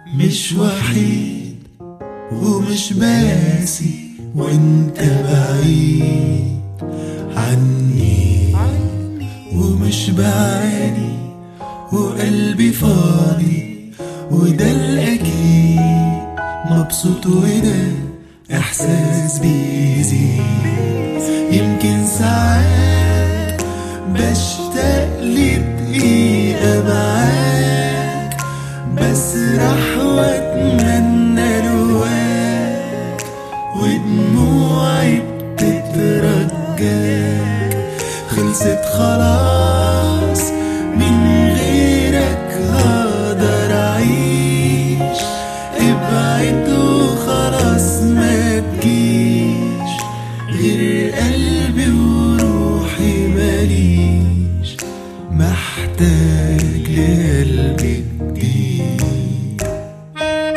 مش وحيد ومش باسي وانت بعيد عني ومش بعاني وقلبي فاضي وده الأكيد مبسوط وده إحساس بيزيد يمكن ساعات بشتاق لدقيقة معاك بسرح واتمنى لواك ودموعي بتترجاك خلصت خلاص